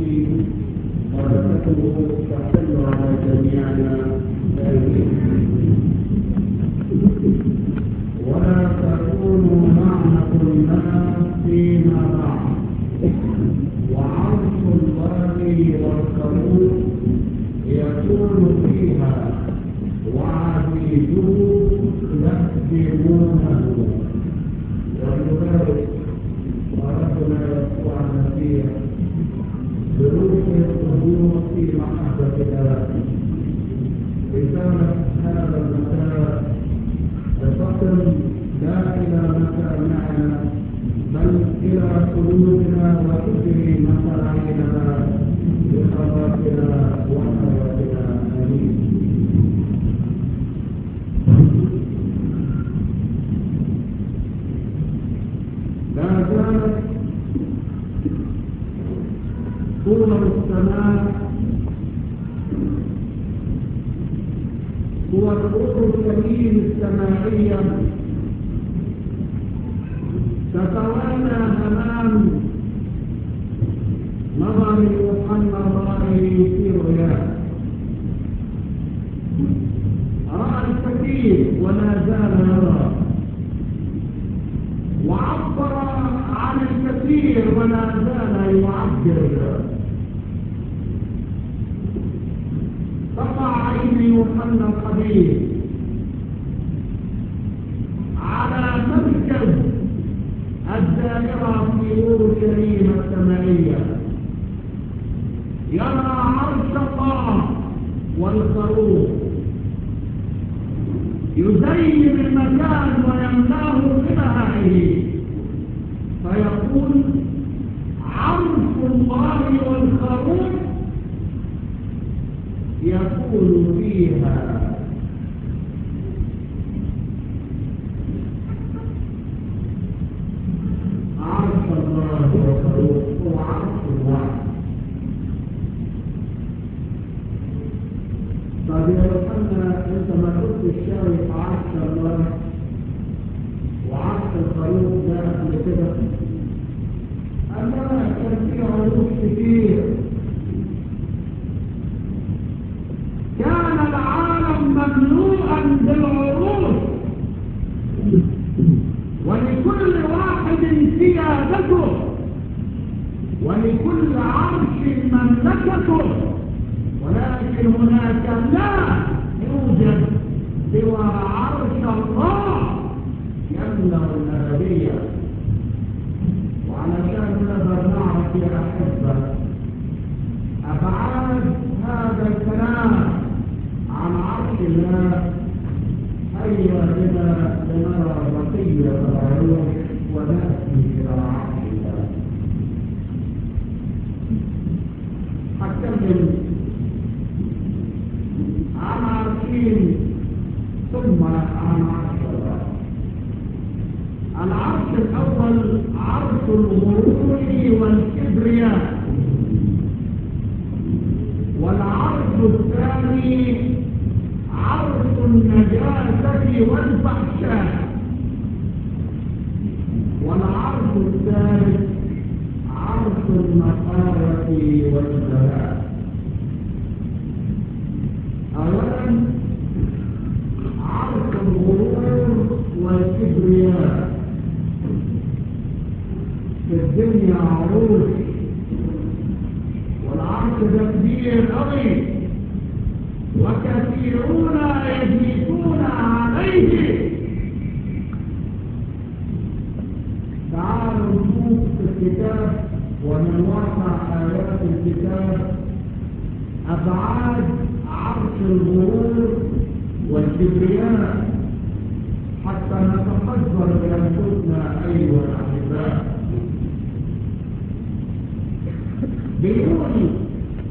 بركته تحل على جميعنا ولا تكونوا معنا كنا فيما بعد وعرش الله والقبول يكون فيها وعبيده يخدمونه ولذلك وربنا يسوع المسيح بروح القدوس في محبة الله رسالة هذا المساء تصل لا إلى مكاننا بل إلى قلوبنا وتجري مصارينا بخلاصنا وحياتنا آمين لا زالت صور السماء هو الأورشليم السمائية تتوالى أمام نظر يوحنا الرائي في رؤياه رأى الكثير ولا زال يرى وعبر عن الكثير ولا زال يعبر تقع عين يوحنا الحبيب على مركز الدائرة في أورشليم السمائية يرى عرش الله والخروف يزين المكان ويملاه ببهائه فيقول عرش الله والخروف يكون فيها عرش الله والخروف هو عرش الله طب يا يوحنا انت ما كنتش شايف عرش الله وعرش الخروف ده قبل كده أما كان في عروش كتير كان العالم مملوءا بالعروش ولكل واحد سيادته ولكل عرش مملكته ولكن هناك لا يوجد سوى عرش الله يملا الابديه وعلشان نقدر نعرف يا احبه ابعاد هذا الكلام عن عرش الله هيا بنا لنرى بقيه العروش وناتي الى عرش الله هتكلم عن عرشين ثم عن عرش الله العرش الاول عرش الغرور والكبرياء والعرش الثاني عرش النجاسة والفحشاء والعرش الثالث عرش النقاوة والزلاء أولا عرش الغرور والكبرياء في الدنيا عروش والعرش ده كبير قوي وكثيرون يجلسون عليه تعالوا نشوف في الكتاب ومن واقع آيات الكتاب أبعاد عرش الغرور والكبرياء حتى نتقدر بأنفسنا أيها الأحباء بيقول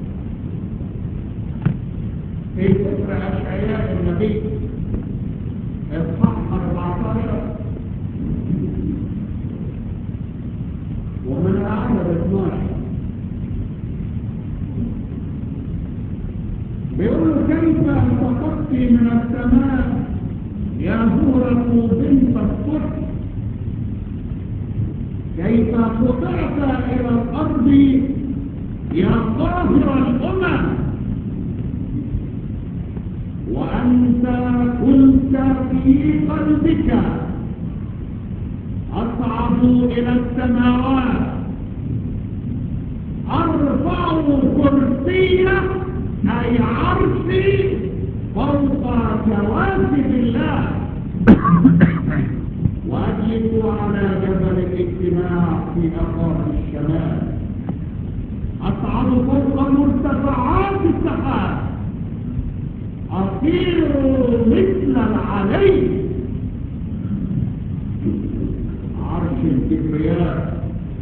في سفر أشعياء النبي إصحاح 14 ومن العدد 12 بيقول كيف انتقضت من السماء يا زهرة بنت الصبح كيف قطعت إلى الأرض يا طاهر الأمم وأنت قلت في قلبك أصعد إلى السماوات أرفع كرسية أي عرشي فوق كواكب الله وأجلس على جبل الاجتماع في أقار الشمال أصعد فوق مرتفعات السحاب أطير مثل العلي عرش الكبرياء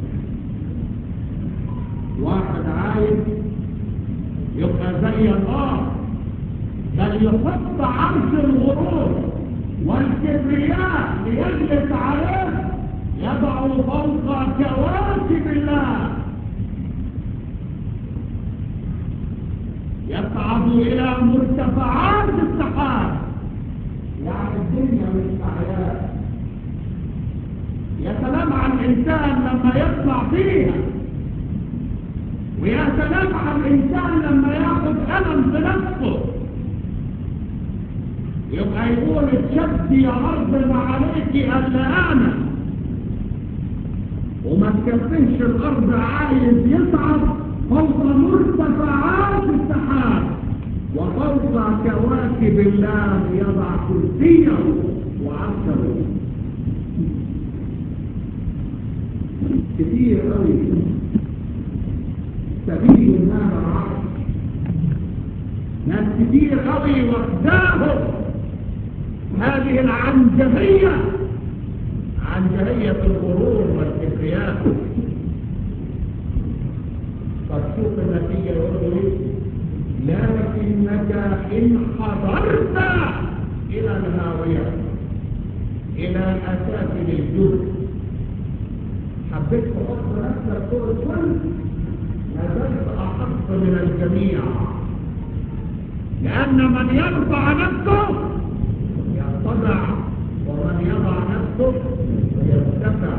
واحد عايز يبقى زي الله بل يحط عرش الغرور والكبرياء ليجلس عليه يضع فوق كواكب الله يصعد إلى مرتفعات السحاب يعني الدنيا مش حياة يا سلام على الإنسان لما يطلع فيها ويا سلام على الإنسان لما ياخد ألم بنفسه يبقى يقول اتشد يا أرض ما عليك ألا أنا وما تكفيش الأرض عايز يصعد فوق مرتفعات السحاب وفوق كواكب الله يضع كرسيه وعرشه كتير قوي سبيل النار العرش ناس كتير قوي واخداهم هذه العنجهية عنجهية الغرور والكبرياء قد شوف النتيجة يقول ايه لكنك إن حضرت إلى الهاوية إلى أسافل الجبل حبيت تحط نفسك فوق الكل لازلت أحق من الجميع لأن من يرفع نفسه يرتفع ومن يضع نفسه يرتفع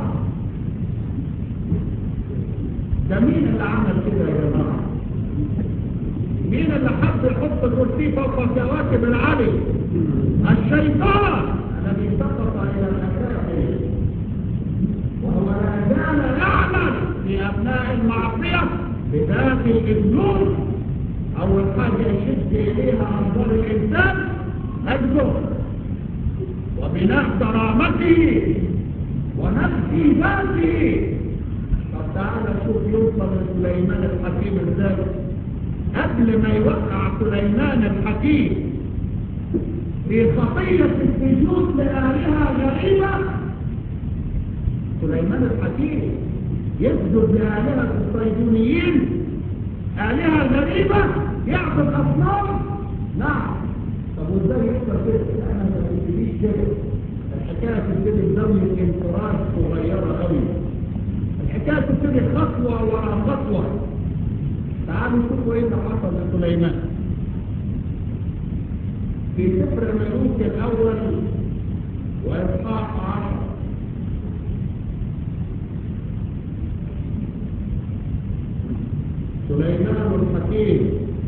ده مين اللي عمل كده يا جماعة مين اللي حب يحط الكرسي فوق كواكب العلي الشيطان الذي سقط الى الاسافل وهو لا زال يعمل في ابناء المعصيه بداخل النور اول حاجه يشد اليها انظار الانسان اجله وبناء كرامته ونفس ذاته طب تعالى شوف يوصل لسليمان الحكيم ازاي قبل ما يوقع سليمان الحكيم في خطية السجود لآلهة غريبة سليمان الحكيم يسجد لآلهة الصيدونيين آلهة غريبة يعبد أصنام نعم طب وازاي يقدر كده؟ أنا ما بتجيش كده الحكاية تبتدي بزاوية انفراد صغيرة قوي الحكاية تبتدي خطوة ورا خطوة تعالوا شوفوا ايه اللي حصل لسليمان في سفر الملوك الاول واصحاح عشر سليمان الحكيم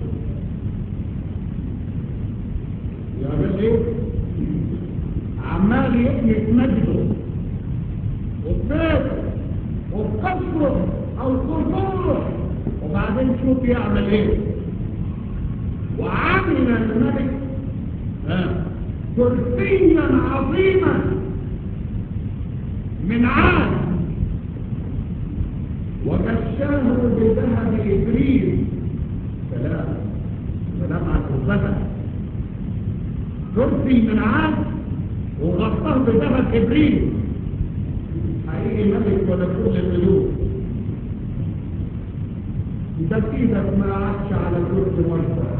يعمل ايه عمال يبني في مجده وفي بيته وفي قصره او قصوره وبعدين شوف يعمل ايه وعمل الملك كرسيا عظيما من عاد وغشاه بذهب ابريل سلام سلام على الفتى كرسي من عاد وغطاه بذهب ابريل حقيقي ملك ولا كل الملوك ده ايدك ما عادش على كرسي مرفع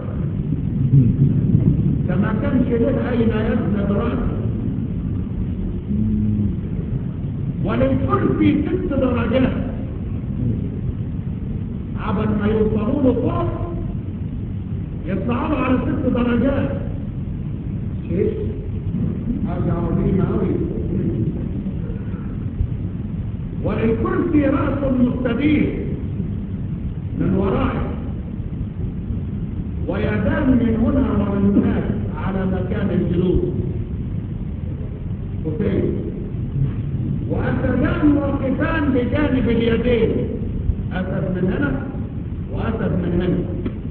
ده ما كانش له اين يسند راسه وللكرسي ست درجات عبد ما يوصلوا له فوق يطلعوا على ست درجات شيء حاجة عظيمة أوي وللكرسي رأس مستدير من ورائه ويدان من هنا ومن هناك على مكان الجلوس قتيل وأسدان واقفان بجانب اليدين أسد من هنا وأسد من هنا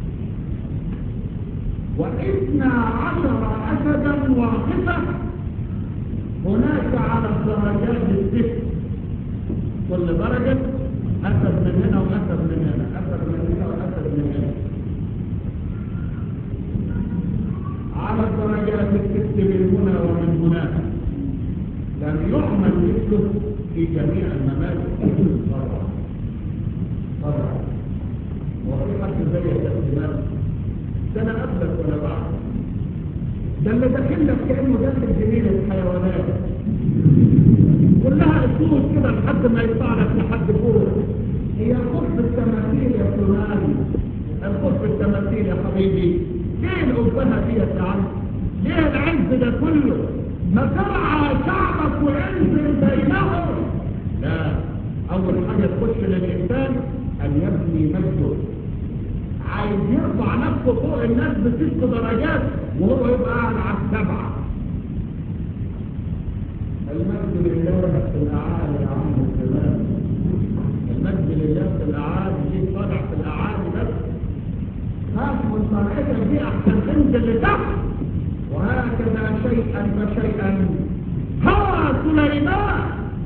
واثنى عشر أسدا واقفة هناك على الدرجات الست كل درجة أسد من هنا وأسد من هنا أسد من هنا وأسد من هنا على الدرجات الست من هنا ومن هناك لم يعمل مثله في جميع الممالك طبعا طبعا وفي حد زي الدماغ ده انا قبلك ولا بعد ده اللي داخل لك كانه داخل جنينه حيوانات كلها اسود كده لحد ما يطلع لك لحد فوق هي الخف التماثيل يا فلان الخف التماثيل يا حبيبي ليه الأبهة دي يا عم ليه العز ده كله ما ترعى شعبك وانزل بينهم لا اول حاجة تخش للإنسان ان يبني مجده عايز يرفع نفسه فوق الناس بست درجات وهو يبقى قاعد على السبعة المجد لله في الأعالي يا عم الزمان المجد لله في الأعالي ليه طالع في الأعالي بس خاف من طلعتك دي أحسن تنزل لتحت وهكذا شيئا فشيئا ها سليمان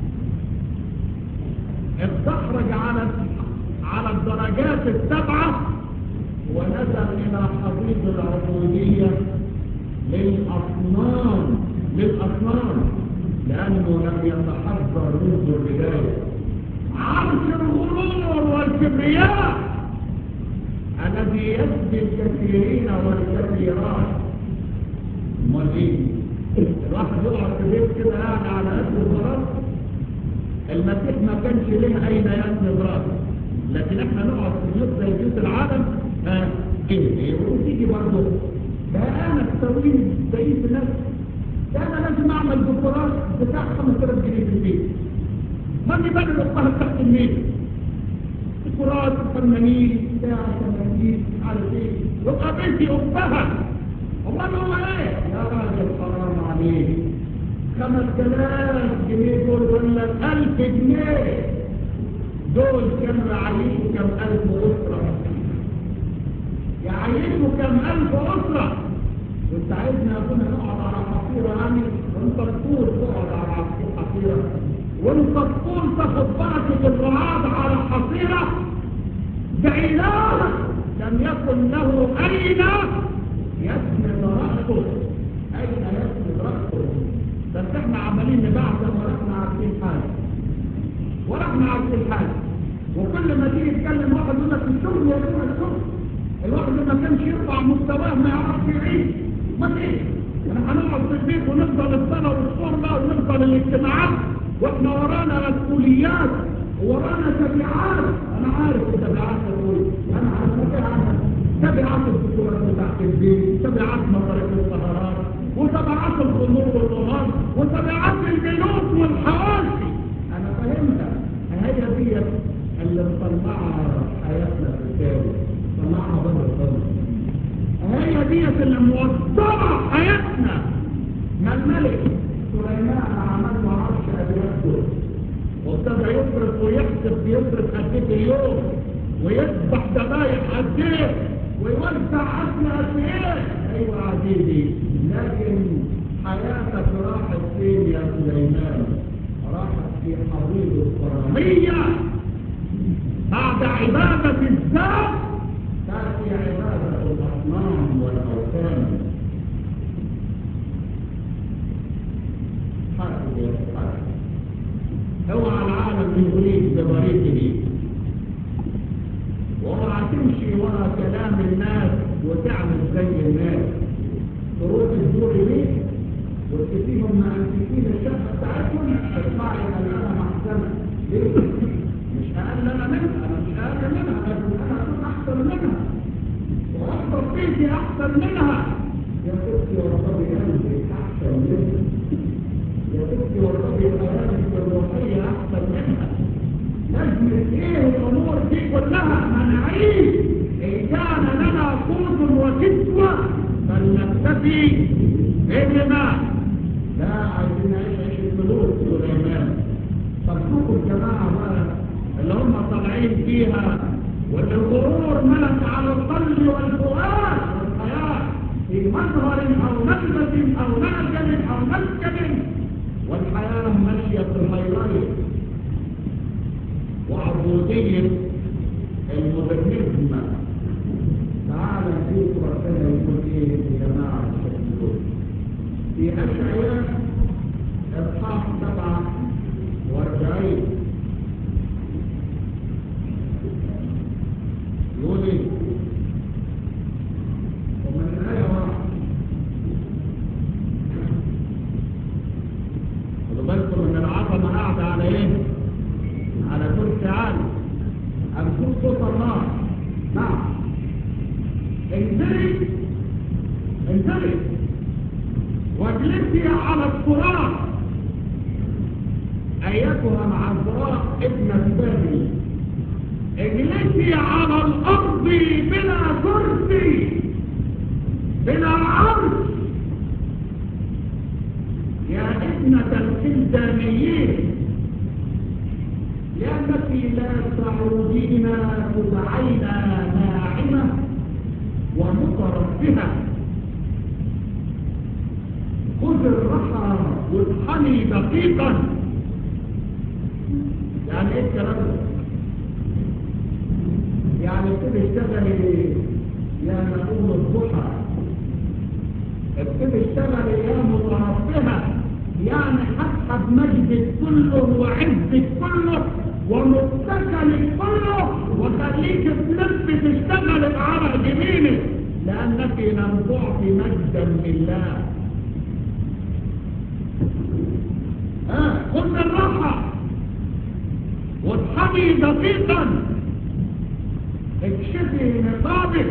استخرج على على الدرجات السبعة ونزل إلى حضيض العبودية للأصنام للأصنام لأنه لم يتحضر منذ البداية عرش الغرور والكبرياء الذي يسبي الكثيرين والكثيرات امال ايه الواحد يقعد في بيت كده قاعد على قد الغراب المسيح ما كانش له اين يبني براسه لكن احنا نقعد في بيوت زي بيوت العالم اه ايه ايه وتيجي برضه ده انا تسويه زي الناس ده انا لازم اعمل دكتوراه بتاع 5000 جنيه في البيت ما بني الأخوة تحت الميل الكرات الفنانين بتاع الفنانين على ايه يبقى بنتي أختها والله ما هو ايه يا راجل حرام عليك خمس تلاف جنيه دول ولا ألف جنيه دول كم يعيشوا كم ألف أسرة يعيشوا كم ألف أسرة وانت عايزنا كنا نقعد على حصيرة يعني وانت تقول تقعد على حصيرة وانت تقول تاخد بعضك الرعاد على حصيرة ده إله لم يكن له أين يسند رأسه أين يسند رأسه بس احنا عمالين نبعث ورحنا عارفين حاجة ورحنا عارفين حاجة وكل ما تيجي تتكلم واحد يقول لك الشغل يا جماعة الشغل الواحد ما كانش يرفع مستواه ما يعرفش يعيش ما ايه احنا هنقعد في البيت ونفضل الصلاة والصحبة ونفضل الاجتماعات واحنا ورانا مسؤوليات ورانا تبعات انا عارف التبعات تقول انا عارف تبعات تبعات الدكتورات بتاعت البيت تبعات مصاريف السهرات وتبعات الخمور والقمار وتبعات البيوت والحواشي انا فاهمها هي دي اللي مطلعها حياتنا في التالي طلعها بره الضمن هي ديت اللي موضعة حياتنا ما الملك سليمان عمل له عرش أبيض وابتدى يصرف ويحسب يصرف قد ايه في اليوم ويذبح ذبايح قد ايه ويوزع عسل قد ايه ايوه عزيزي لكن حياتك راحت فين يا سليمان راحت في حضيض الصرامية بعد عبادة الذات تأتي عبادة الأصنام والأوثان حاسب يا حاسب اوعى العالم يغريك بغريزه واوعى تمشي ورا كلام الناس وتعمل زي الناس تروح تزور بيت وتسيبهم مع انتكين الشقه بتاعتهم تسمعي ان انا محسنه ليه؟ مش اقل انا منها انا مش اقل منها لكن انا اكون احسن منها وافضل بيتي احسن منها يا ستي وارتبي قلبي احسن منها يا ستي وارتبي حياتك الروحيه احسن منها لازم ايه الامور دي كلها مناعين ان كان لنا قوت وكسوة فلنكتفي بهما لا عايزين نعيش عيش الملوك سليمان طب شوفوا الجماعة بقى اللي هم طالعين فيها واللي الغرور ملك على القلب والفؤاد والحياة في مظهر او نجمة او نعجل او مسكن والحياة ماشية في الهيلايت وعبودية المودرنيزم تعالى نشوف ربنا يقول ايه يا جماعة الشكل دول في أشعياء إصحاح سبعة واربعين يقول ايه ومن الآية واحد خدوا بالكم ان العظمة قاعدة على ايه؟ على كرسي عالي هنشوف صوت الله نعم انزلي انزلي واجلسي على التراب ايتها العذراء ابنة بني اجلسي على الارض بلا كرسي بلا عرش يا ابنة الكلدانيين لأنك لا تعودين تدعين ناعمة ومترفهة خذ الرحى واطحني دقيقا يعني ايه الكلام ده؟ يعني ابتدي اشتغلي يا نقول الضحى ابتدي اشتغلي يا مترفهة يعني حتى بمجدك كله وعزك كله ومتكلك كله وخليك تلف تشتغل بعرق جميلك لأنك لم تعطي مجدا لله ها خذ الراحة واطحني دقيقا اكشفي نقابك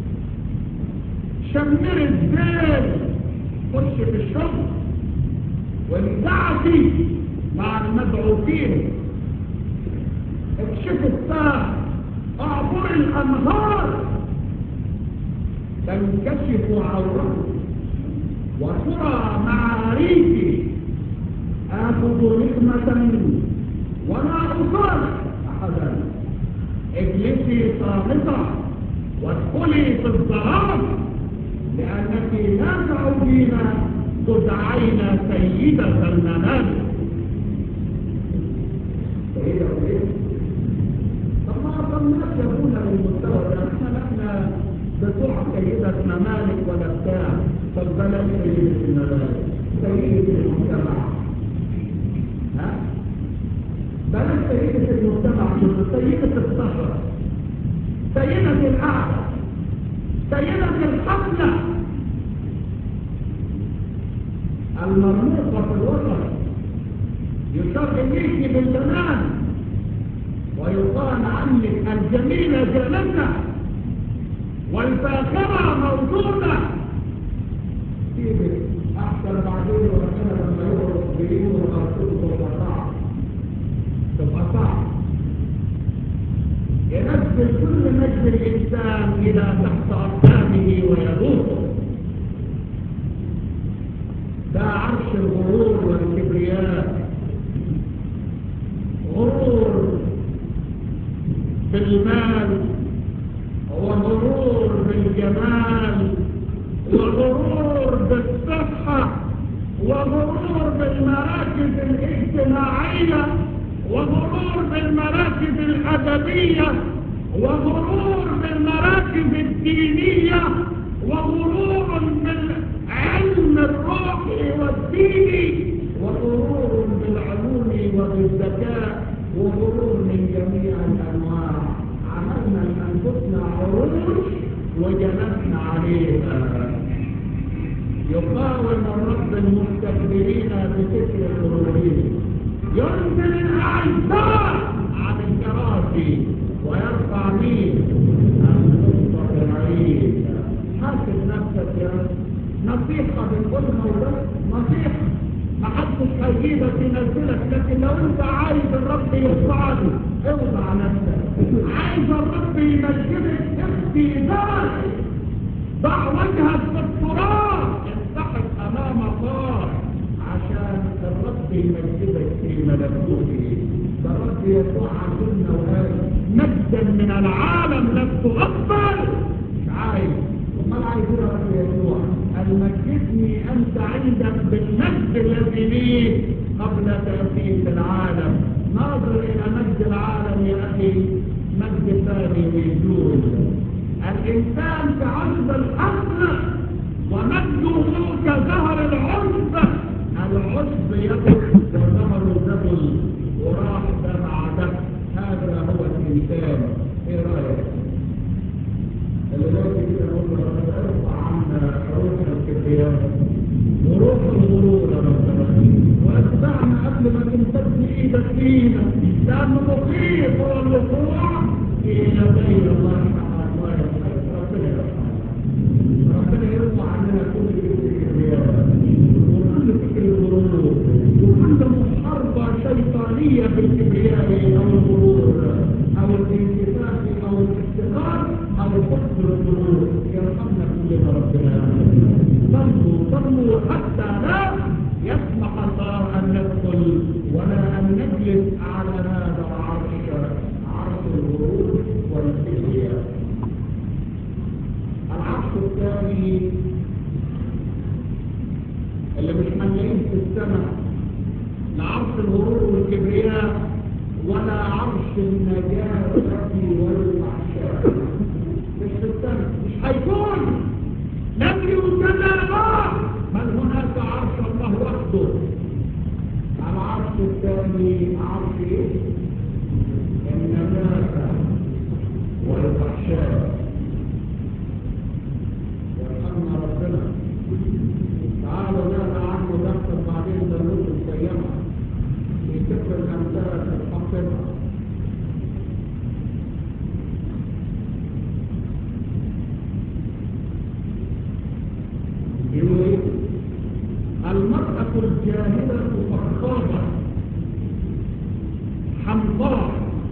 شمري الزيل خش في الشغل وانزعتي مع المدعوكين اكشف الساعة اعبر الانهار تنكشف عورته وترى معاريك اخذ نقمة ولا اصالح احدا اجلسي صامتة وادخلي في الظلام لانك لا تعودين تدعين سيدة الممالك سيدة ايه؟ طب ما أصلناش يقولنا للمستوى ده احنا لحنا بتوع سيدة ممالك ولا بتاع طب بلاش سيدة الممالك سيدة المجتمع ها؟ بلاش سيدة المجتمع سيدة السفر سيدة القعدة سيدة الحفلة المرموقة في الوسط يشار إليك بالزمان ويقال عنك الجميلة جلسة والفاخرة موجودة سيبك أحسن بعدين وربنا لما يغرق بيه وغرقته تبقى صعب تبقى صعب ينزل كل مجد الإنسان إلى تحت أقدامه ويدوسه ده عرش الغرور والكبرياء غرور بالمال وغرور بالجمال وغرور بالصحة وغرور بالمراكز الاجتماعية وغرور بالمراكز الأدبية وغرور بالمراكز الدينية وغرور بالعلم الروحي والديني وغرور بالعلوم وبالذكاء وغرور من جميع الأنواع عملنا لأنفسنا عروش وجلسنا عليها يقاوم الرب المستكبرين بفكر الغرورين ينزل الأعزاء عن الكراسي ويرفع مين المستطيعين حاسب نفسك يا نصيحة بنقولها وبس نصيحة ما حدش هيجيبك ينزلك لكن لو انت عايز الرب يرفعك اوضع نفسك عايز الرب يمجدك اختي ذاتي ضع وجهك في التراب انسحب امام الله عشان الرب يمجدك في ملكوته ده الرب يسوع عندنا وقال مجدا من العالم لم تغفل مش عايز امال عايز ايه يا رب يسوع قال مجدني انت عندك بالمجد الذي لي قبل تاسيس العالم ناظر الى مجد العالم يا اخي مجد ثاني ويزول الانسان كعرض الاصل ومجده كزهر العشب العشب يبل وزهر زبل وراح ده مع ده هذا هو الانسان ايه رايك اللي لازم كده نقول له ربنا ارفع عنا روح الكبرياء وروح الغرور يا رب واتبعنا قبل ما تمتد ايدك فينا لانه مخيف هو الوقوع في يدي الله سبحانه الله ربنا يرحمنا ربنا يرفع عننا كل فكر الكبرياء وكل فكر الغرور وكل محاربة شيطانية بالكبرياء او الغرور او الانتفاخ او الافتقار او حب الغرور يرحمنا كلنا ربنا صلوا صلوا حتى لا يسمح الله ان ندخل ولا ان نجلس على هذا العرش عرش الغرور والكبرياء العرش الثاني اللي مش هنلاقيه في السماء لا عرش الغرور والكبرياء ولا عرش النجاة والفحشاء مش في السماء مش هيكون لم يوجد الله بل هناك عرش الله وحده العرش الثاني عرش ايه؟ النجاة والفحشاء يرحمنا ربنا تعالوا نقرا عنه نفسه بعدين دروس القيامه في سفر الامثال الحقيقه يقول المرأة الجاهلة فخابة حمضاء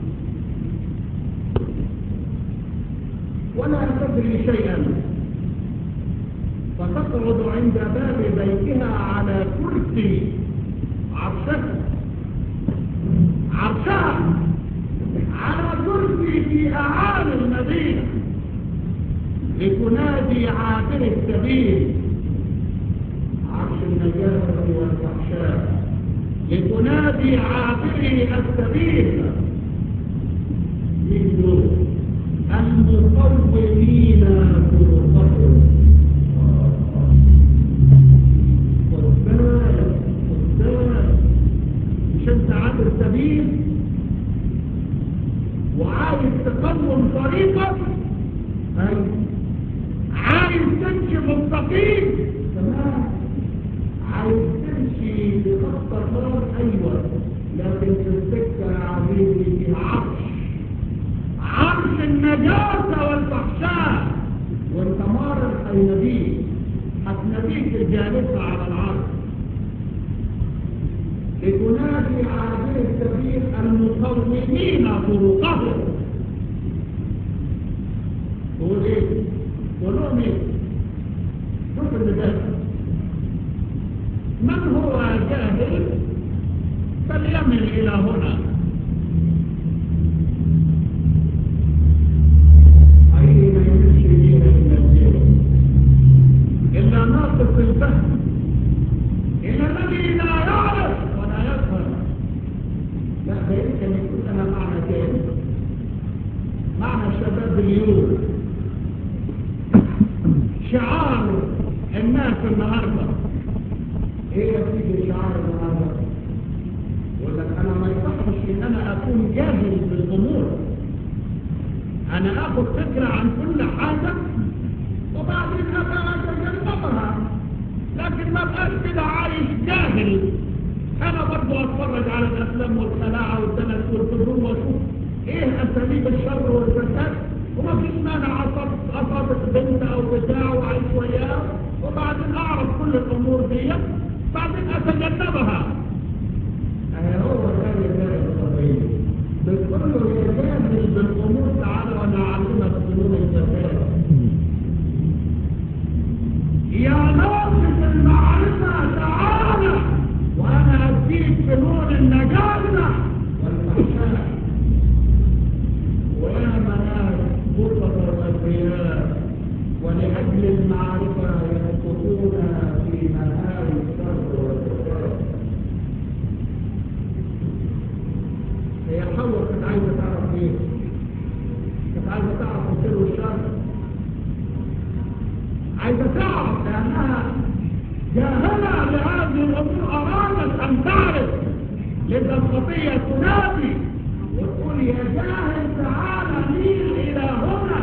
ولا تدري شيئا فتقعد عند باب بيتها على كرسي عرشها عرشها على كرسي في أعالي المدينة لتنادي عابر السبيل عرش النجاة والفحشاء لتنادي عابري السبيل من دول المقومين طرقهم والسلام والسلام مش انت عابر السبيل وعايز تقوم طريقك ايوه عايز تمشي مستقيم تمام عايز تمشي بخط النار ايوه لكن في السكه يا عزيزي في عرش عرش النجاسه والفحشاء وانت مارس هيناديك هتناديك الجالسه على العرش لتنادي عابر السبيل المقومين طرقهم تقول ايه تقول لهم ايه شوف اللي ده من هو جاهل فليمل الى هنا اين يمشي بها الا الجهل الا ناقص الفهم الا الذي لا يعرف ولا يفهم لا ده يمكن يكون لها معنى تاني معنى شباب اليوم شعار الناس النهارده ايه يا سيدي شعار النهارده يقول لك انا ما يصحش ان انا اكون جاهل بالامور انا اخذ فكره عن كل حاجه وبعدين ابقى اتجنبها لكن ما بقاش كده عايش جاهل انا برضو اتفرج على الافلام والخلاعه والدنس والفجور واشوف ايه اساليب الشر والفساد وما فيش مانع اصابت بنت او بتاع وعيش وياه وبعدين اعرف كل الامور دي بعدين اتجنبها اهي هو ده ده القضيه بكل لأجل المعرفة يسقطون في مهاوي الشر والكفار هي حواء كانت عايزة تعرف ايه؟ كانت عايزة تعرف الخير والشر عايزة تعرف لأنها جاهلة لهذه الأمور أرادت أن تعرف لذا الخطية تنادي وتقول يا جاهل تعال ميل إلى هنا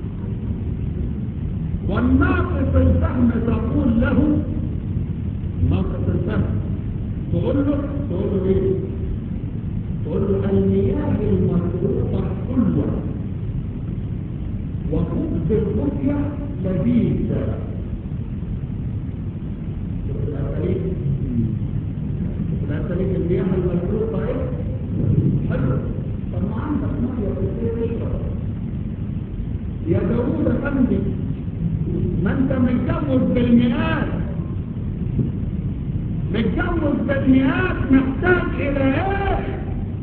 والناقص الفهم تقول له ناقص الفهم تقول له تقول له ايه تقول له المياه المخلوقة حلوة وخبز الخفية لذيذ الأساليب الأساليب المياه المخلوقة ايه حلوة طب ما عندك مية في البيت تشرب يا داوود افندي ما انت متجوز بالمئات متجوز بالمئات محتاج الى ايه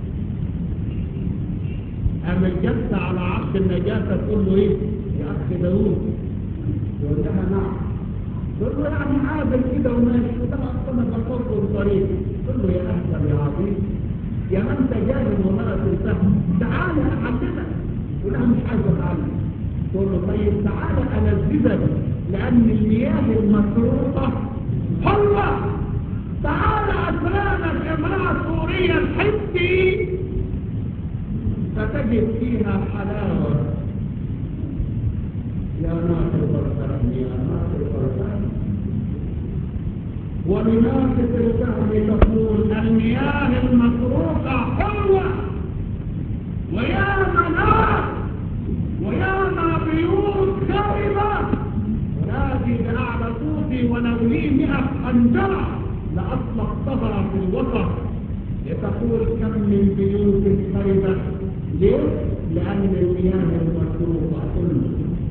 اما الجلسة على عقد النجاسة تقول له ايه يا اخ داوود يقول لها نعم تقول له يعني عادل كده وماشي وده اصلا بصبر طريق تقول له يا اهلا يا عظيم يا ما انت جاهل ومرة الفهم تعالى اعلمك يقول لها مش عايز اتعلم تقول له طيب تعالى ألذذك لأن المياه المسروقة حلوة تعالى أسلامك امرأة سورية الحبي فتجد فيها حلاوة يا ناقص الفهم يا ناقص الفهم ولناقص الفهم تقول المياه المسروقة حلوة ويا مناخ وياما بيوت خربة ونادي بأعلى صوتي ولو لي مئة خنجرة لأطلقتها في الوسط لتقول كم من بيوت خربة ليه؟ لأن المياه المسروقة كله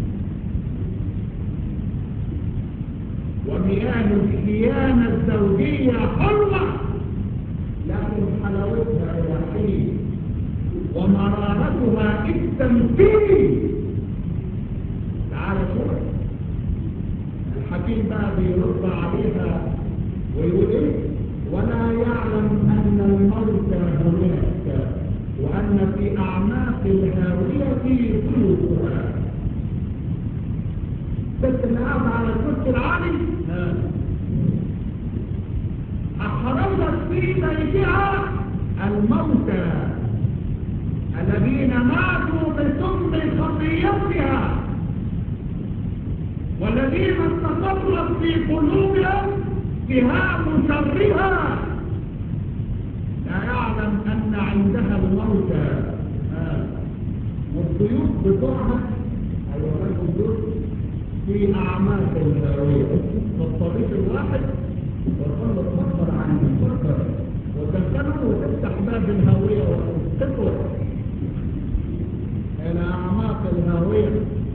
ومياه الخيانة الزوجية حلوة لكن حلاوتها إلى حين ومرارتها التنفيذ تعال شوف الحكيم بقى بيرد عليها ويقول ايه ولا يعلم ان الموت هناك وان في اعماق الهاويه بيوتها بس اللي قاعد على الكرسي العالي اخرجت في بيتها الموتى الذين ماتوا بسم خطيتها والذين استقرت في قلوبهم سهام شرها لا يعلم ان عندها الموتى والضيوف بتوعها ايها الضيوف في اعماق الهاويه فالطريق الواحد وصل تفكر عن تفكر وتنتبه وتفتح باب الهاويه وتطلع إلى أعماق الهاوية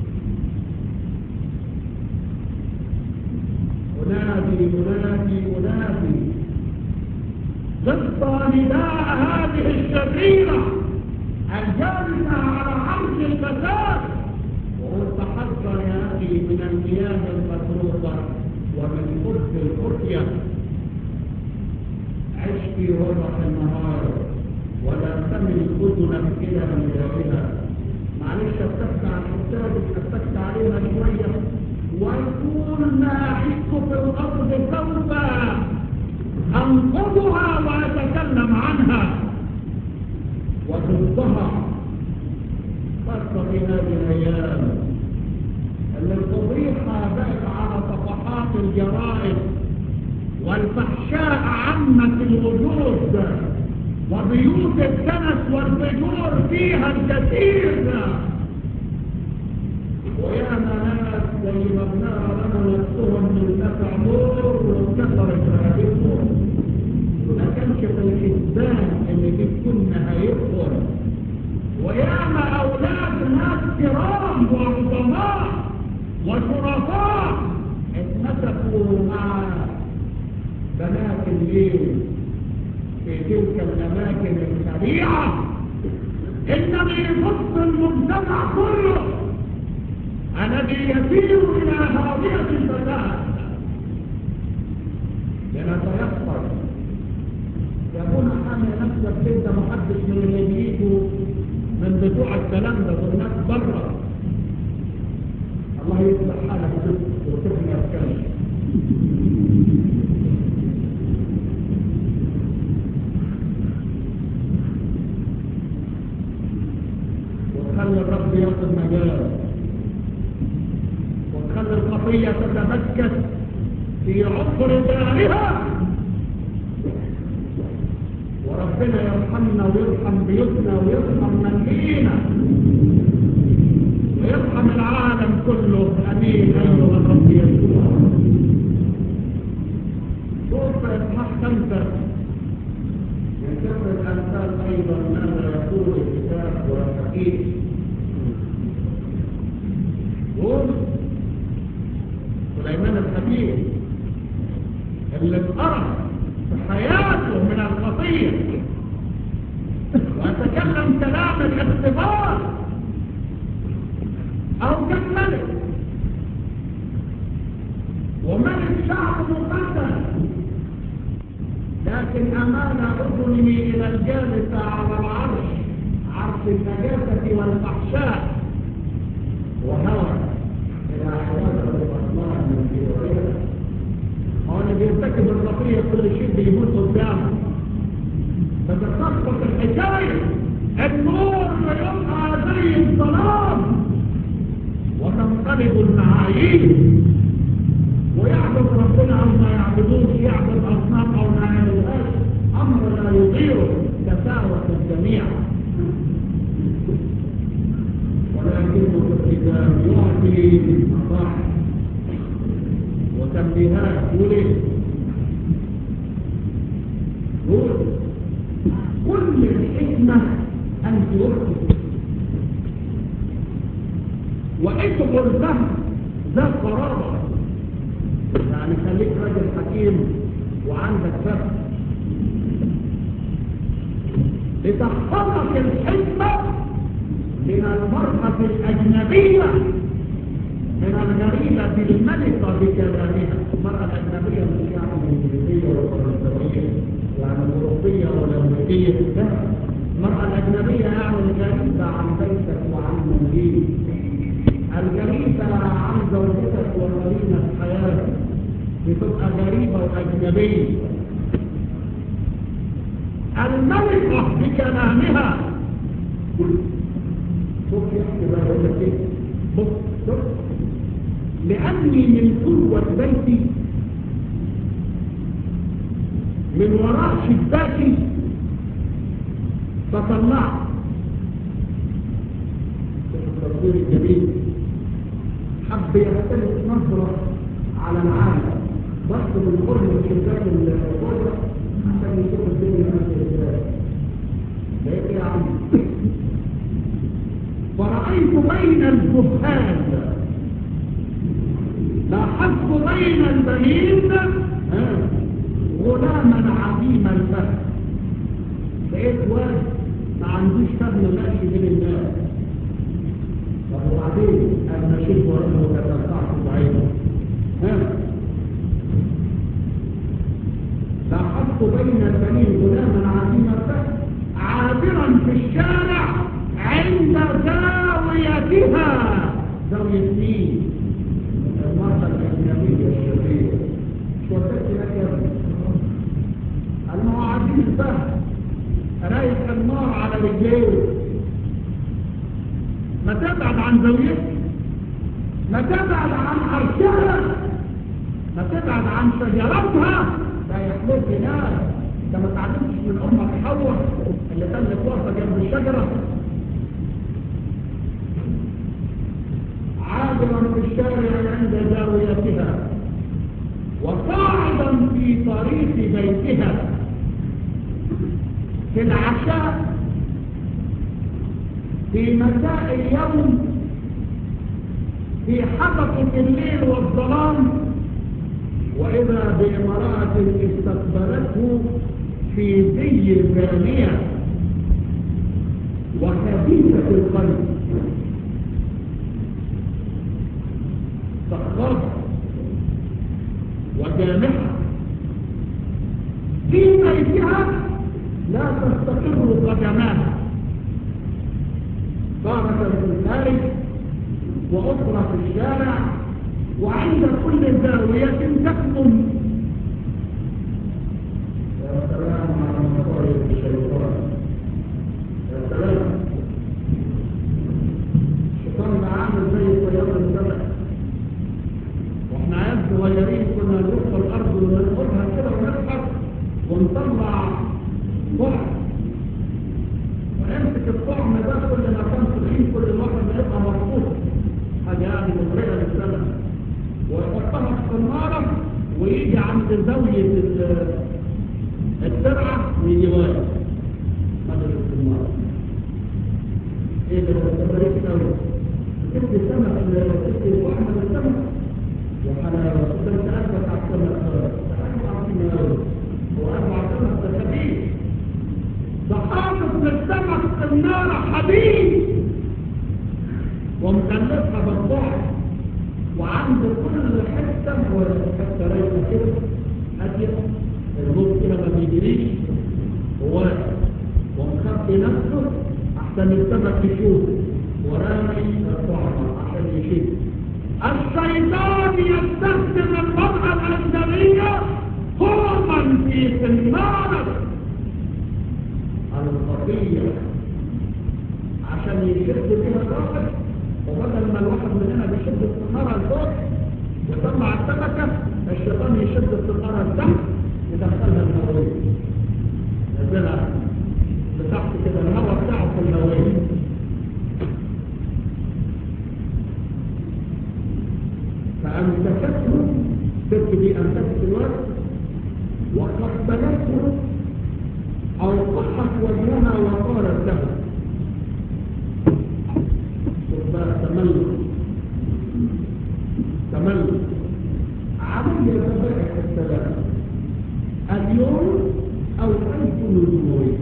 أنادي أنادي أنادي ضد نداء هذه الشريرة الجالسة على عرش الفساد وقل تحذر يا أخي من المياه المسروقة ومن خبز الخفية عش في وضح النهار ولا تمل أذنك إلى مياهها معلش اتفت على الكتاب اتفت عليها شوية ويقول ما عشت في الأرض سوف أنقضها وأتكلم عنها وضدها خاصة في هذه الأيام أن الفضيحة بقت على صفحات الجرائد والفحشاء عمت الوجود وبيوت الدنس والفجور فيها الكثير ويا ناس زي ما بنرى لنا نفسهم من نفع نور وكثرت رهبتهم ما كانش في الحسبان ان دي تكون هيدخل وياما اولاد ناس كرام وعظماء وشرفاء اتمسكوا مع بنات الليل في تلك الأماكن الخليعة إنما يبص المجتمع كله الذي يسير إلى هاوية الفساد لنتيقظ يكون حامي نفسك انت محدث من اللي بيجوا من بتوع الكلام ده والناس بره الله يصلح حالك وتبني افكارك وتخلي الرب ياخذ مجال وتخلي الخطيه تتمكن في عقر دارها وربنا يرحمنا ويرحم بيوتنا ويرحم من فينا ويرحم العالم كله امين ايها الرب يسوع شوف اصحاح خمسه من سفر الامثال ايضا ماذا يقول الكتاب والحديث يقول سليمان الحكيم اللي اتقرأ في حياته من الخطية وأتكلم كلام الاختبار أو كان ملك وملك شعب مقدس لكن أمال أذنه إلى الجالس على العرش عرش النجاسة والفحشاء وهوى إلى عبادة الله من جهة هو اللي بيرتكب الخطية كل شيء بيموت قدامه فتخصص الحكاية النور يبقى زي الظلام وتنقلب المعايير ويعبد ربنا او ما يعبدوش يعبد اصنام او ما يعبدوهاش امر لا يغيره تساوت الجميع ولكنه الكتاب يعطي مصاحب وتنبيهات يقول يقول كل الحكمة أن توفي وإكبر الفهم ذا قرار يعني خليك راجل حكيم وعندك فهم لتحفظك الحكمة من المرأة الأجنبية من الغريبة الملكة بكلامها المرأة الأجنبية مش يعني الإنجليزية والفرنسوية يعني الأوروبية والأمريكية لا المرأة الأجنبية يعني الغريبة عن بيتك وعن منزلك الغريبة عن زوجتك وقرينة حياتك بتبقى غريبة وأجنبية الملكة بكلامها شوف يحكي بقى يقول لك ايه بص شوف لأني من قوة بيتي من وراء شباكي تطلعت التصوير الجميل حب يختلف نظرة على العالم بس من قرب شباك الغرفة عشان يشوف الدنيا ماشية ازاي لقيت يا عم فرأيت بين الجبال لاحظت بين البنين غلاما عظيم الفهم لقيت واد ما عندوش فهم ماشي بين الناس طب وبعدين انا شفت ورقه وتتبعت بعينه ها لاحظت بين البنين غلاما عظيم الفهم عابرا في الشارع عند زاويتها زاوية مين؟ المرأة الأجنبية الشريرة شو قلت لك يا ابني؟ أنا هو عزيز الفهم رايح النار على رجليه ما تبعد عن زاويتها ما تبعد عن عرشها ما تبعد عن شجرتها لا يحلف ناس انت ما تعلمتش من امك حواء اللي كانت واقفه جنب الشجره عابرا في الشارع عند زاويتها وصاعدا في طريق بيتها في العشاء في مساء اليوم في حبقة الليل والظلام وإذا بامرأة استقبلته في زي الزانية وخبيثة القلب جامحة في بيتها لا تستقر قدماها تارة في الخارج وأخرى في الشارع وعند كل زاوية تكمن يا سلام على مصائب الشيطان يا سلام الشيطان ده عامل زي الطيارة السبع واحنا عيال صغيرين كنا نروح في الارض ونرقدها كده ونضحك ونطلع طعم ونمسك الطعم ده كل ما كان تخين كل الواحد ما يبقى مبسوط حاجه يعني مبرئه للسمع ويحطها في الصناره ويجي عند زاويه الترعه ويجي واقف هذا الصناره ايه ده التمارين قوي جبت سمك جبت طعم السمك وحلاوة كنت أثبت على السمك أربع سنوات وأربع سنوات تخبير فحاطط للسمك في النار حديد ومكلفها بالضعف وعند كل حتة حتة رايقة كده هادية النص كده ما بيجريش هو ومخبي نفسه أحسن السمك يشوفه ورامي الطعمة عشان يشيل الشيطان يستخدم المرأة الأجنبية هرما في سنارة الخطية عشان يشد بها الراجل وبدل ما الواحد مننا بيشد السنارة لفوق يطلع السمكة الشيطان يشد السنارة لتحت يدخلها الهوية نزلها لتحت كده الهواء بتاعه في الهوية فأمسكته ست دي أمسكت الوقت وقبلته أوقحت وجهها وقالت له شوف بقى تملك تملك علي تبارك السلام اليوم أو أنت نزوري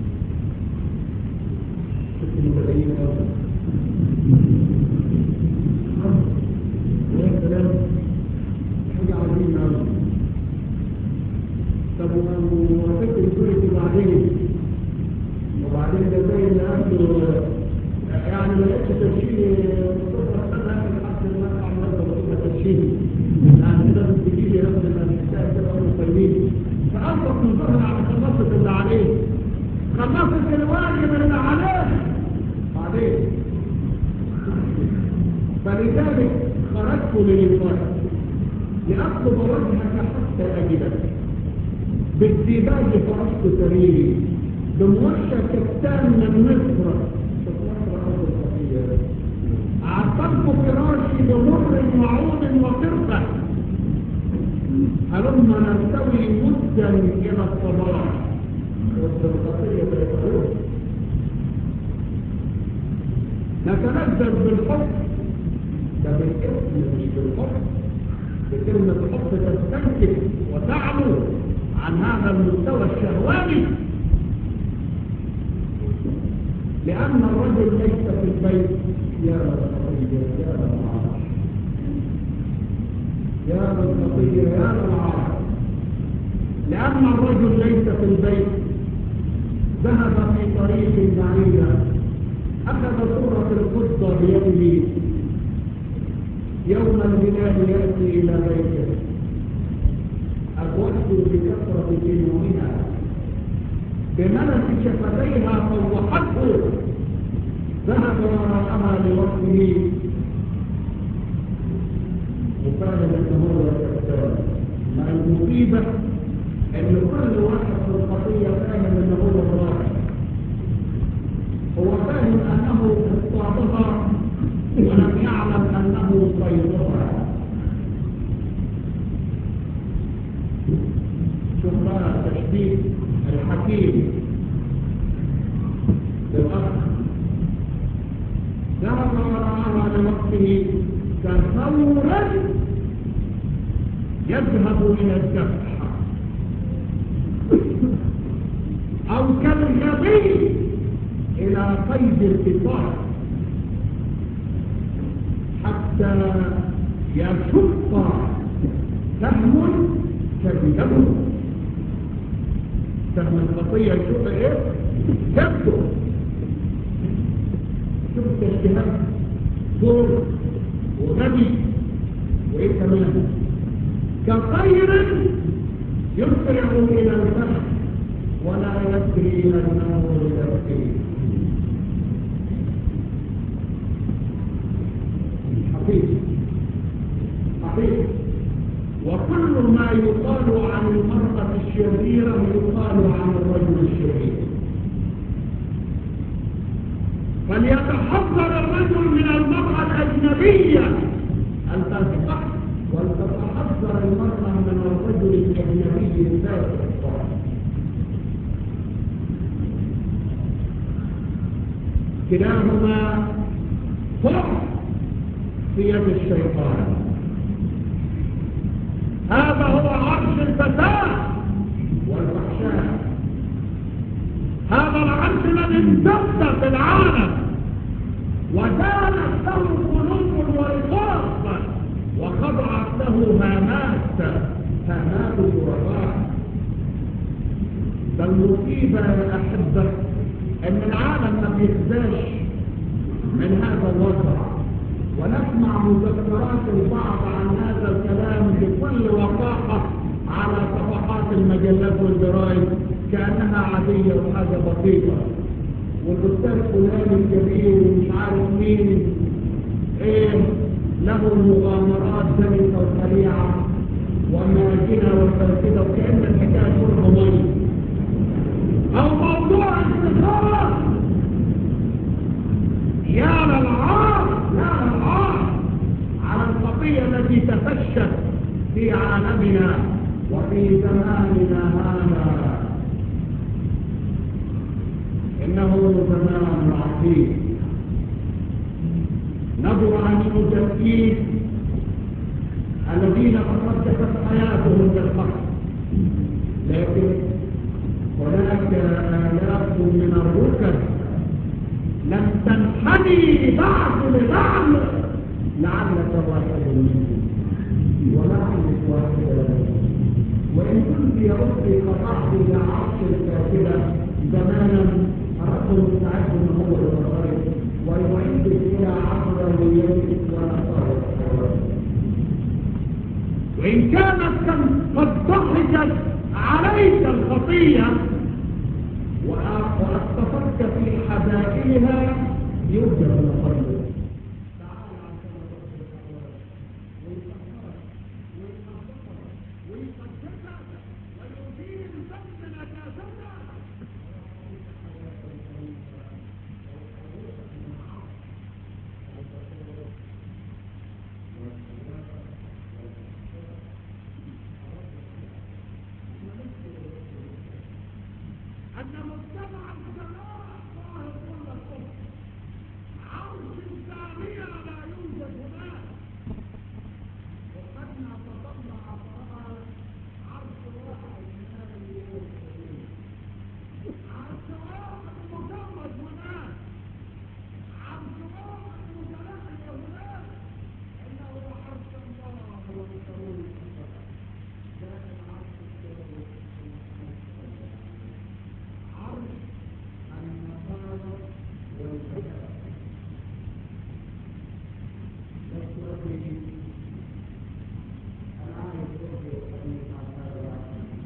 شوف المتدين أولا يا سلام حاجة عظيمة أوي طب وفكر الكويت وبعدين وبعدين ده زي اللي عنده يعني ما لقيتش تشيل صفر سنة لحد ما أطلع مرة وصفة تشيل يعني كده بتجي لي رفض الأنساء كده أول طيبين فأنفق من ظهر على خلصت اللي عليه خلصت الواجب اللي عليه بعدين فلذلك خرجت للقاء لأطلب وجهك حتى أجدك بالديباج فرشت سريري بموشى كتان من مصر مصر أرض الخطية عطلت فراشي بمر وعود وقربة هلما نرتوي مدا إلى الصباح وسط الخطية بيتروح نتنزل بالحب ده بالاسم مش بالحب بكلمة حب تستنكف وتعلو عن هذا المستوى الشهواني لأن الرجل ليس في البيت يا الخطية يا العار يا الخطية يا العار لأن الرجل ليس في البيت ذهب في طريق بعيدة أخذ صورة القدة بيده يوم البلاد يأتي إلى بيته الوقت بكثرة جنونها بملك شفتيها فوحته ذهب وراءها لوقته وفعلا انه هو كذاب ما المصيبة ان كل واحد في الخطية فاهم انه هو الراجل هو فاهم انه اصطادها ولم يعلم انه صيدها شوف بقى تشبيه الحكيم للأخ ذهب وراءها لوقته كثورا يذهب إلى الذبح أو كالغبي إلى قيد القطار حتى يشق سهم تجده سهم الخطية يشوف ايه كبته شوف التشبيهات دور وغبي وايه كمان كطير يسرع الى البحر ولا يسري انه يسري حقيقي حقيقي وكل ما يقال عن المرأة الشريرة يقال عن الرجل الشرير فليتحذر الرجل من المرأة الأجنبية أن تنفق ولتتحذر المرأة من الرجل الأجنبي الفاسق كلاهما فرق في يد الشيطان هذا هو عرش الفساد والفحشاء هذا العرش الذي امتد في العالم وكانت له قلوب ورقاب وخضعت له هامات هامات الغرباء بل المصيبة يا أحبة أن العالم ما بيخزاش من هذا الوضع ونسمع مذكرات البعض عن هذا الكلام بكل وقاحة على صفحات المجلات والجرائد كأنها عادية وحاجة بسيطة والأستاذ فلان الكبير ومش عارف مين ايه له مغامرات سلسة وسريعة وماجنة وفاسدة وكأن الحكاية شرب مية أو موضوع استثارة يا للعار يا للعار على الخطية التي تفشت في عالمنا وفي زماننا هذا إنه زمان عظيم نظر عن المجدين الذين تصدقت حياتهم بالحق لكن هناك آلاف من الركب لم تنحني بعد لبعض لعلك واحد منهم ولعلك واحد منهم وإن كنت يا أختي قطعت إلى عرش الكافرة زمانا رجل مستعد ان هو يتصرف ويعيدك الى عقلانيتك ونصارك وان كانت قد ضحكت عليك الخطيه واصطفدت في حبائلها يوجد الخير أن مجتمع السماء ظاهر كل الكفر عرش الثانية لا يوجد هناك وقد تطلع فرأى عرش واحد من هذه اليوم عرش واحد مجرد هناك عرش واحد متلألئ هناك إنه عرش الله والشرور لكن عرش الشرور عرش النصارى والفساد نسوته أنا عارف روحي الحديث عن هذا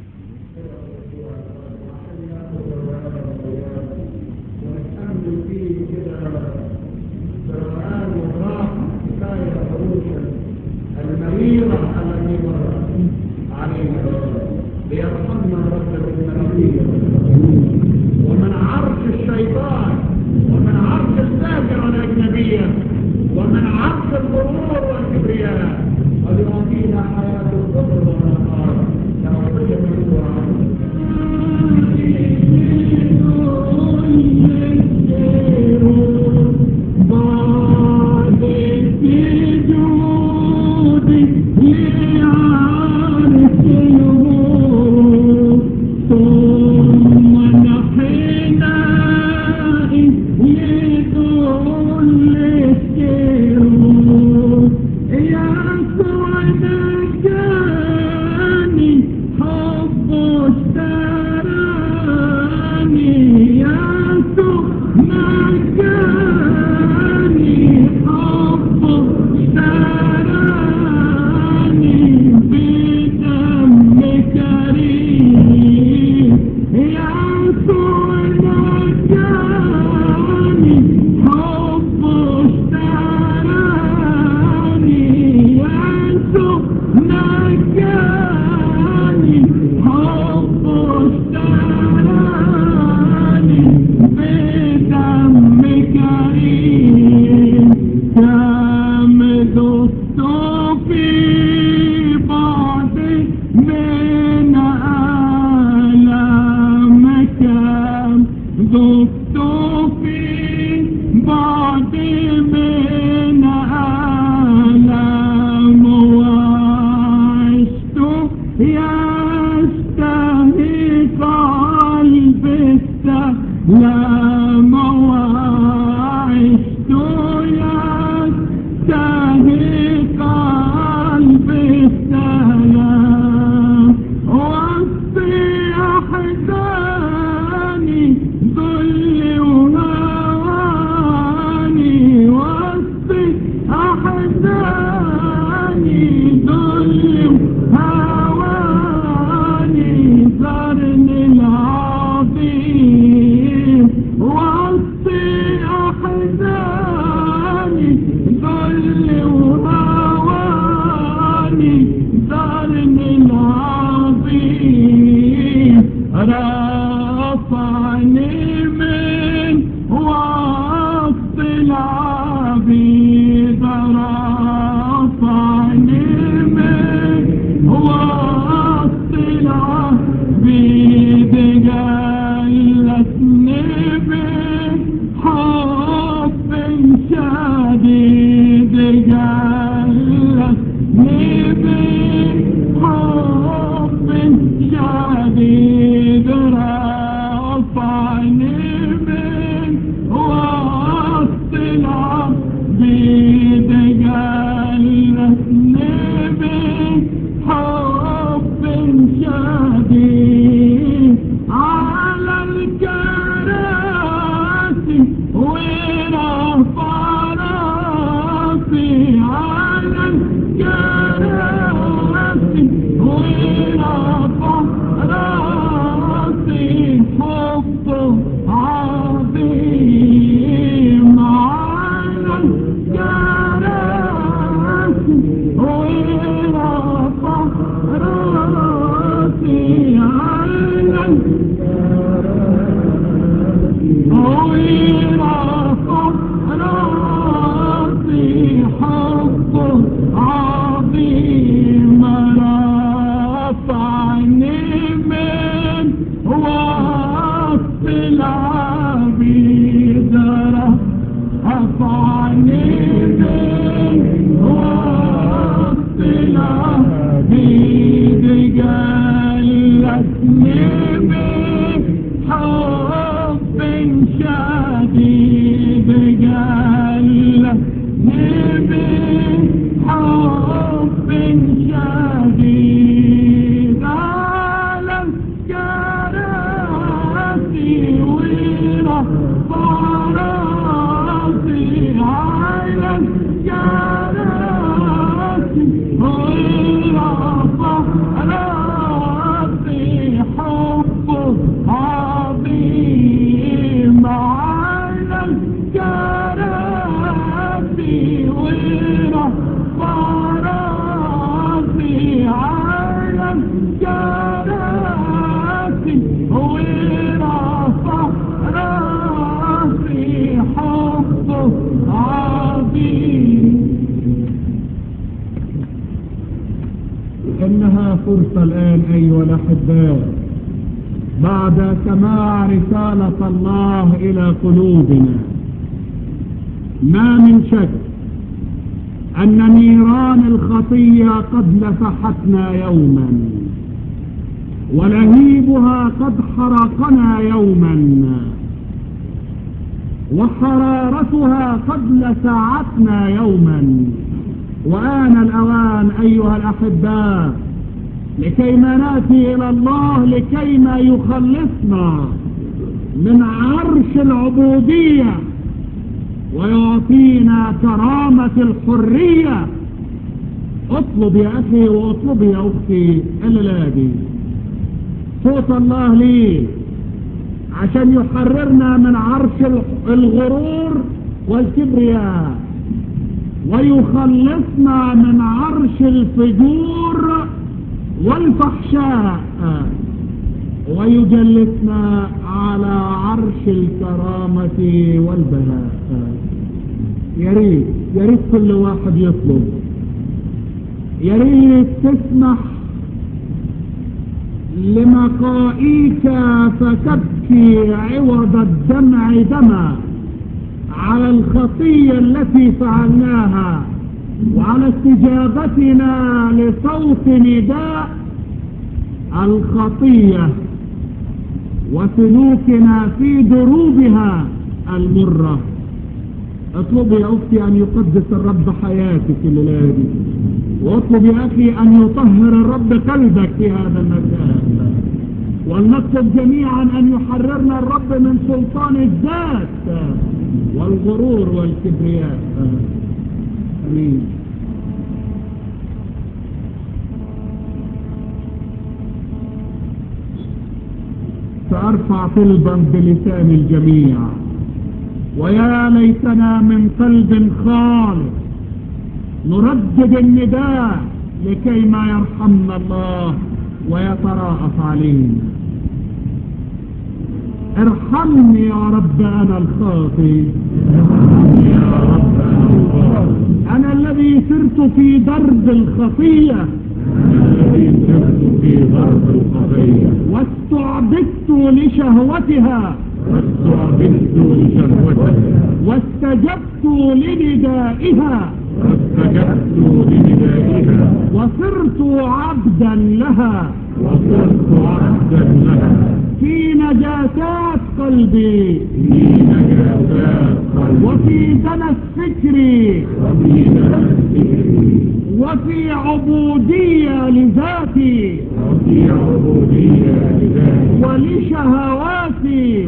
ونتأمل فيه كده بروقان والراحة كفاية الروح المريرة التي مرت علينا ليرحمنا الرب بالملكية ومن عرش الشيطان ومن عرش الفاجر الأجنبية ومن عرش الغرور والكبرياء وليعطينا حياة الصبر والنقار توفيق يا سعد كاني اشتراني يسوع مجاني حبه اشتراني بدم كريم يسوع مجاني حبه اشتراني يسوع مجاني حبه اشتراني بدم كريم كم ذقت في بعد من ألم كم ذقت في بعد من ألم وعشت يستهي قلبي السلام وعشت يستهي قلبي السلام وفي أحزاني ذل وهواني وفي أحزاني ذل وهواني زرني العظيم وفي أحزاني ذل وهواني زرني العظيم رفعني من وسط العبيد رفعني من وسط العبيد جلسني بحب شديد جلسني بحب شديد رفعني من وسط العبيد جلسني بحب شديد على الكراسي ورفع راسي على الكراسي ورفع راسي حبه عظيم على الكراسي ورفع راسي على ورفع راسي حبه عظيم رفعني من وسط العبيد رفعني من وسط العبيد جلسني بحب شديد جلسني بحب شديد على الكراسي ورفع راسي على الكراسي ورفع راسي حبه عظيم على الكراسي ورفع راسي على الكراسي ورفع راسي حبه عظيم إنها فرصة الآن أيها الأحباء بعد سماع رسالة الله إلى قلوبنا ما من شك أن نيران الخطية قد لفحتنا يوما ولهيبها قد حرقنا يوما وحرارتها قد لسعتنا يوما وآن الأوان أيها الأحباء لكي ما ناتي الى الله لكي ما يخلصنا من عرش العبودية ويعطينا كرامة الحرية اطلب يا اخي واطلب يا اختي الليلة دي صوت الله ليه عشان يحررنا من عرش الغرور والكبرياء ويخلصنا من عرش الفجور والفحشاء ويجلسنا على عرش الكرامة والبهاء يا ريت يا ريت كل واحد يطلب يا ريت تسمح لمقائيك فتبكي عوض الدمع دما على الخطية التي فعلناها وعلى استجابتنا لصوت نداء الخطية وسلوكنا في دروبها المرة اطلب يا اختي ان يقدس الرب حياتك الليلة دي واطلب يا اخي ان يطهر الرب قلبك في هذا المكان ولنطلب جميعا ان يحررنا الرب من سلطان الذات والغرور والكبرياء امين سأرفع طلبا بلسان الجميع ويا ليتنا من قلب خالص نردد النداء لكي ما يرحمنا الله ويتراءف علينا ارحمني يا رب انا الخاطي يا رب أنا الخاطئ انا الذي سرت في درب الخطيه الذي سرت في ضرب الخطية واستعبدت لشهوتها واستعبدت لشهوتها واستجبت لندائها واستجبت لندائها وصرت عبدا لها وصرت عبدا لها في نجاسات قلبي في نجاسات قلبي وفي دنس فكري وفي نفسي وفي عبودية لذاتي وفي عبودية لذاتي ولشهواتي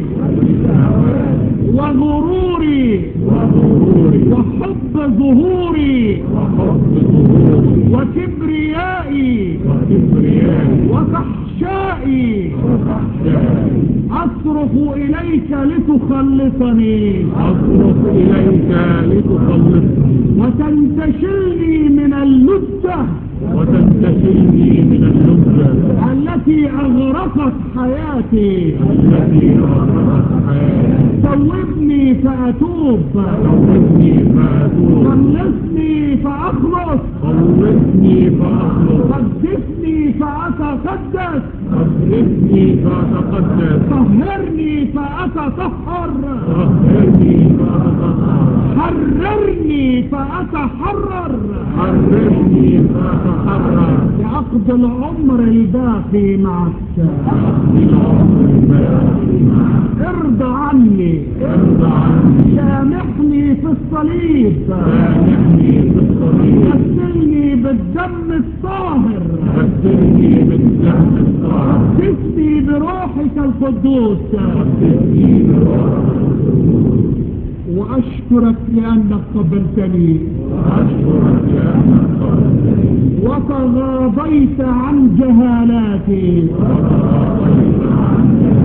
وغروري وغروري وحب ظهوري وحب ظهوري وكبريائي وكبريائي وفحشائي وفحشائي أصرخ إليك لتخلصني أصرخ إليك لتخلصني وتنتشلني من اللدة وتنتشلني من اللذة التي أغرقت حياتي التي غرقت حياتي توبني فأتوب توبني فأتوب خلصني فأخلص خلصني فأخلص قدسني فأتقدس قدسني فأتقدس طهرني فأتطهر طهرني فأتطهر حررني فأتحرر حررني فأتحرر لأقضي العمر الباقي معك أقضي العمر الباقي معك ارضى عني ارضى عني سامحني في الصليب سامحني في الصليب غسلني بالدم الطاهر غسلني بالدم الطاهر قدسني بروحك القدوس قدسني بروحك وأشكرك لأنك قبلتني وأشكرك لأنك قبلتني وتغاضيت عن جهالاتي وتغاضيت عني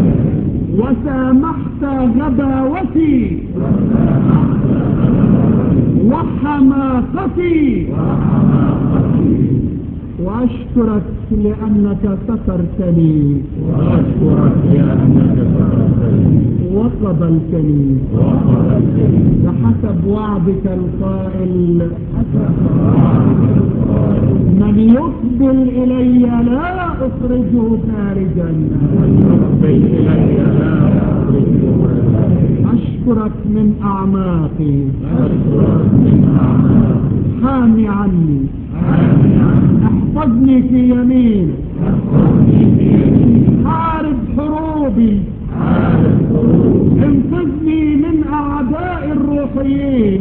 وسامحت غباوتي وحماقتي وأشكرك لأنك سترتني وأشكرك لأنك سترتني وقبلتني وقبلتني بحسب وعدك القائل من يقبل إلي لا أخرجه خارجا يقبل إلي لا أخرجه أشكرك من أعماقي أشكرك من أعماقي حامي عني حامي عني احفظني في يمينك احفظني في يمينك حارب حروبي عارف قلوبي انقذني من أعداء الروحيين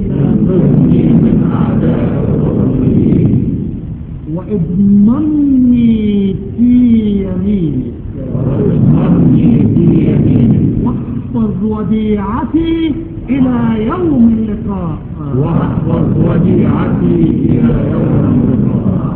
انقذني من أعداء الروحيين واضمني في يمينك وتضمني في يمينك واحفظ وديعتي إلى يوم اللقاء واحفظ وديعتي إلى يوم اللقاء